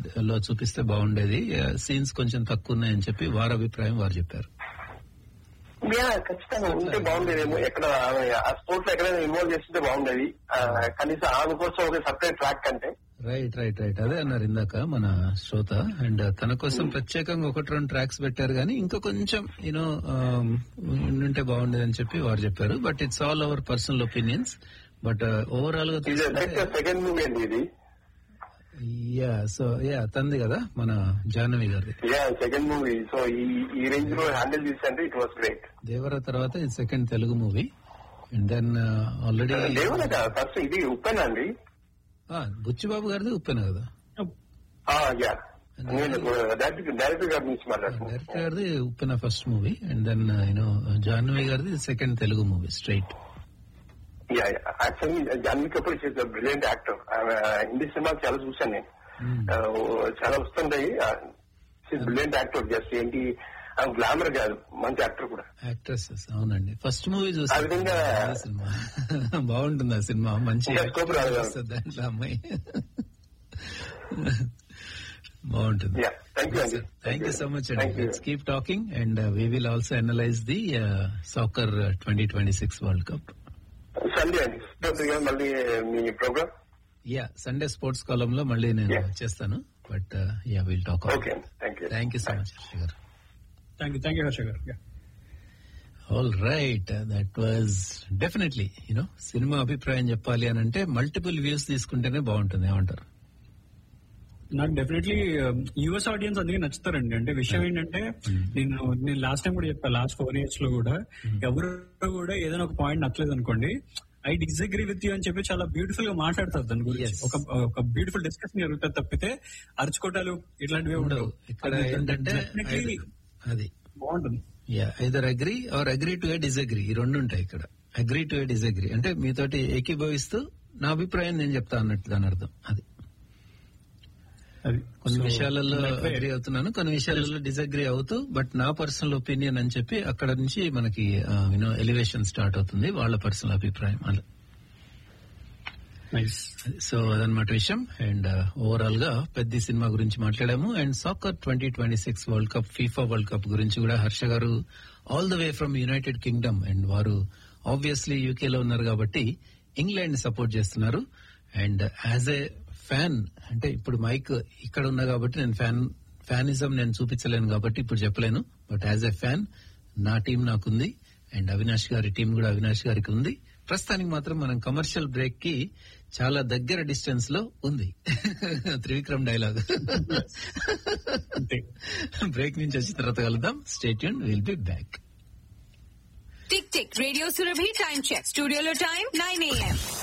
లో చూపిస్తే బాగుండేది సీన్స్ కొంచెం తక్కువ ఉన్నాయని చెప్పి వారి అభిప్రాయం వారు చెప్పారు యా ఖచ్చితంగా ఉంటే బాగుండేదేమో ఎక్కడ ఆమె ఆ స్పోర్ట్స్ ఎక్కడైనా ఇన్వాల్వ్ చేస్తుంటే బాగుండేది ఆ, కనీసం ఆమె కోసం ఒక సపరేట్ ట్రాక్ అంటే రైట్ రైట్ రైట్ అదే అన్నారు ఇందాక మన శ్రోత అండ్ తన కోసం ప్రత్యేకంగా ఒకటి రెండు ట్రాక్స్ పెట్టారు కానీ ఇంకా కొంచెం యూనో ఉంటే బాగుండేది అని చెప్పి వారు చెప్పారు but it's all our personal opinions but overall గా ఇది తీసుకుంటే సెకండ్ మూవీ అండి ఇది యా సో యా తంది కదా మన జాహ్నవి గారి యా సెకండ్ మూవీ సో ఈ ఈ రేంజ్ లో హ్యాండిల్ చేసంటే ఇట్ వాస్ గ్రేట్ దేవర తర్వాత ఇది second Telugu movie and then already దేవుడు ఫస్ట్ ఇది ఉప్పెన్ అండి బుచ్చిబాబు గారిది ఉప్పెన కదా యా నేను డైరెక్టర్ డైరెక్టర్ గారి నుంచి మాట్లాడుతున్నాను డైరెక్టర్ గారిది Uppena first movie and then you know Janhvi గారిది second Telugu movie straight yeah actually Janhvi Kapoor is brilliant actor Hindi సినిమాలు చాలా చూసాను నేను ఆ, చాలా వస్తుంటాయి బ్రిలియంట్ యాక్టర్ జస్ట్ ఏంటి గ్లామర్ కాదు మంచి యాక్టర్ కూడా యాక్ట్రెసెస్ అవునండి ఫస్ట్ మూవీ ఆ చూసాను విధంగా- ఆ సినిమా బాగుంటుంది ఆ సినిమా మంచి ఇంకా scope రాదు. వస్తుంది దాంట్లో అమ్మాయి బాగుంటుంది Yeah. Thank you, Andy. Thank you so much అండి Thank you. Let's keep talking and we will also analyse the soccer twenty twenty six world cup Sunday అండి Thursday గా మళ్ళీ మీ ప్రోగ్రామ్ యా సండే స్పోర్ట్స్ కాలం లో మళ్ళీ నేను Yeah. చేస్తాను but yeah will talk okay అండి thank you thank you so much గారు thank you thank you Harsha garu Yeah. All right that was definitely you know cinema అభిప్రాయం చెప్పాలి అని అంటే మల్టిపుల్ వ్యూస్ తీసుకుంటేనే బాగుంటుంది ఏమంటారు నాకు డెఫినెట్లీ యుఎస్ ఆడియన్స్ అందుకే నచ్చుతారండి అంటే విషయం ఏంటంటే నేను నేను లాస్ట్ టైం కూడా చెప్పాను లాస్ట్ ఫోర్ ఇయర్స్ లో కూడా ఎవరు కూడా ఏదైనా ఒక పాయింట్ నచ్చలేదు అనుకోండి ఐ డిసగ్రీ విత్ యూ అని చెప్పి చాలా బ్యూటిఫుల్ గా మాట్లాడతారు దాని గురించి Yes. ఒక ఒక బ్యూటిఫుల్ డిస్కషన్ జరుగుతుంది తప్పితే అరుచుకోటాలు ఇట్లాంటివి ఉండవు ఇక్కడ అది ఏంటంటే definitely అది బాగుంటుంది yeah either agree or agree to a disagree ఈ రెండు ఉంటాయి ఇక్కడ అగ్రి టు ఏ డిసగ్రీ అంటే మీతోటి ఏకీభవిస్తూ నా అభిప్రాయం నేను చెప్తా అన్నట్టు దాని అర్థం అది అది కొన్ని So, విషయాలలో that way- అగ్రి అవుతున్నాను కొన్ని విషయాలలో డిసగ్రీ అవుతూ బట్ నా పర్సనల్ ఒపీనియన్ అని చెప్పి అక్కడ నుంచి మనకి యూనో ఎలివేషన్ స్టార్ట్ అవుతుంది వాళ్ళ పర్సనల్ అభిప్రాయం అలా Nice. సో అదనమాట విషయం అండ్ ఓవరాల్ గా పెద్ద సినిమా గురించి మాట్లాడాము and soccer twenty twenty six world cup FIFA world cup గురించి కూడా Harsha garu all the way from United Kingdom and వారు ఆబ్వియస్లీ యూకే లో ఉన్నారు కాబట్టి ఇంగ్లాండ్ ని సపోర్ట్ చేస్తున్నారు అండ్ యాజ్ ఏ ఫ్యాన్ అంటే ఇప్పుడు మైక్ ఇక్కడ ఉన్నా కాబట్టి నేను ఫ్యాన్ ఫ్యానిజం నేను చూపించలేను కాబట్టి ఇప్పుడు చెప్పలేను బట్ యాజ్ ఎ ఫ్యాన్ నా టీం నాకుంది అండ్ అవినాష్ గారి టీం కూడా అవినాష్ గారికి ఉంది ప్రస్తుతానికి మాత్రం మనం కమర్షియల్ బ్రేక్ కి చాలా దగ్గర డిస్టెన్స్ లో ఉంది త్రివిక్రమ్ డైలాగ్ అంతే బ్రేక్ నుంచి వచ్చిన తర్వాత కలుద్దాం stay will be back tick tick radio Surabhi time check స్టూడియోలో టైం నైన్ ఏఎం